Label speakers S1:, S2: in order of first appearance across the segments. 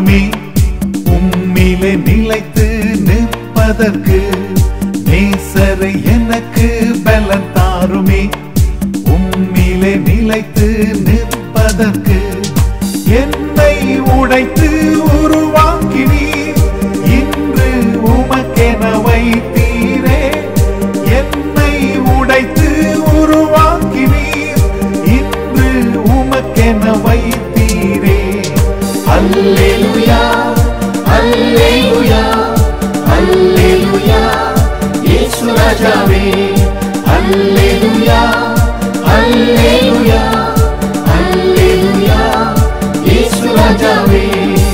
S1: தாருமே உம்மிலே நிலைத்து நிற்பதற்கு நேசரை எனக்கு பலன் தாருமே உம்மிலே நிலைத்து நிற்பதற்கு என்னை உடைத்து உருவாக்கினீர் இன்று உமக்கென வைத்தீரே என்னை உடைத்து உருவாக்கினீர் இன்று உமக்கென வைத்தீரே அல்லேலுயா அல்லேலுயா அல்லேலுயா இயேசு ராஜாவே அல்லேலுயா அல்லேலுயா அல்லேலுயா இயேசு ராஜாவே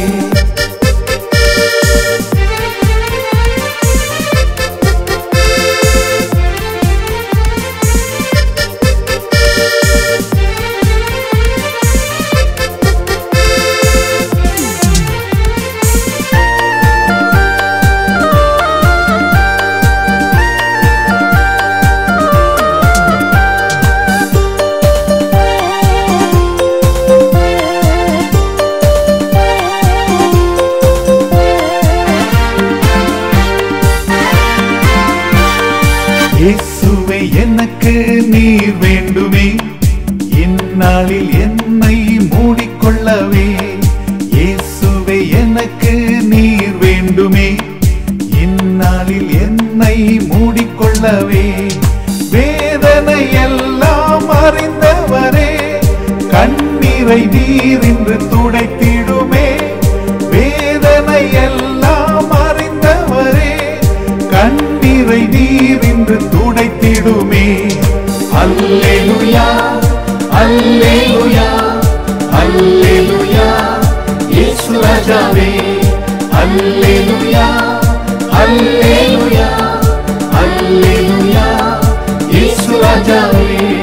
S1: இயேசுவே எனக்கு நீர் வேண்டுமே இந்நாளில் என்னை மூடிக்கொள்ளவே இயேசுவே எனக்கு நீர் வேண்டுமே இந்நாளில் என்னை மூடிக்கொள்ளவே வேதனை எல்லாம் அறிந்தவரே கண்ணீரை நீர் இன்று துடைத்திடுமே வேதனை எல்லாம் அறிந்தவரே கண்ணீரை நீர் இன்று துடைத்திடுமே அல்லேலுயா அல்லேலுயா அல்லேலுயா இயேசு ராஜாவே அல்லேலுயா அல்லேலுயா அல்லேலுயா இயேசு ராஜாவே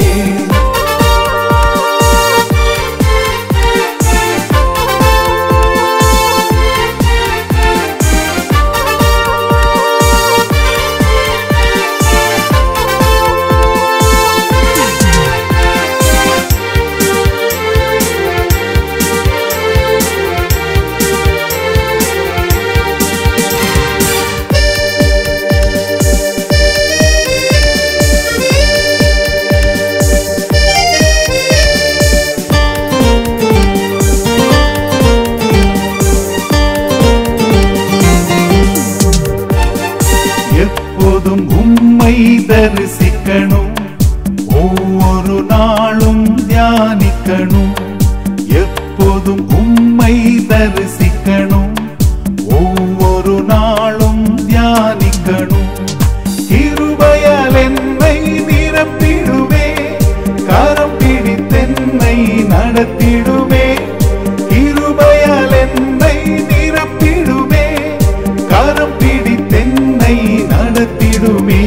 S1: எப்போதும் உம்மை தரிசிக்கணும் ஒவ்வொரு நாளும் தியானிக்கணும் எப்போதும் உம்மை தரிசிக்கணும் ஒவ்வொரு நாளும் தியானிக்கணும் கிருபையால் என்னை நிரப்பிடுவே கரம் பிடித்தென்னை நடத்திடுவே கிருபையால் என்னை நிரப்பிடுவே கரம் பிடித்தென்னை நடத்திடுமே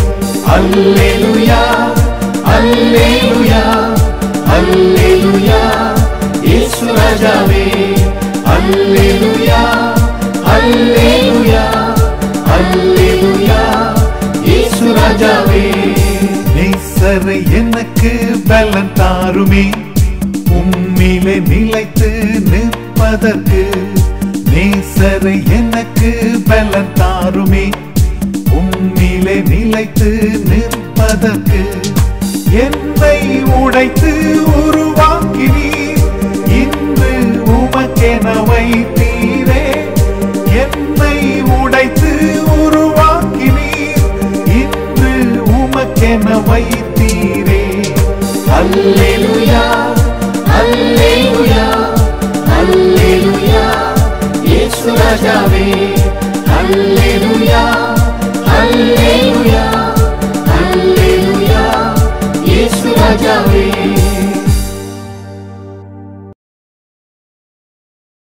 S1: அல்லேலுயா அல்லேலுயா அல்லேலுயா இயேசு ராஜாவே அல்லேலுயா அல்லேலுயா அல்லேலுயா இயேசு ராஜாவே நேசரை எனக்கு பலன் தாருமே உம்மிலே நிலைத்து நிற்பதற்கு நேசரை எனக்கு பலன் தாருமே உம்மிலே நிலைத்து நிற்பதற்கு என்னை உடைத்து உருவாக்கினீர் இன்று உமக்கென வைத்தீரே என்னை உடைத்து உருவாக்கினீர் இன்று உமக்கென வைத்தீரே அல்லேலுயா அல்லேலுயா அல்லேலுயா இயேசு ராஜாவே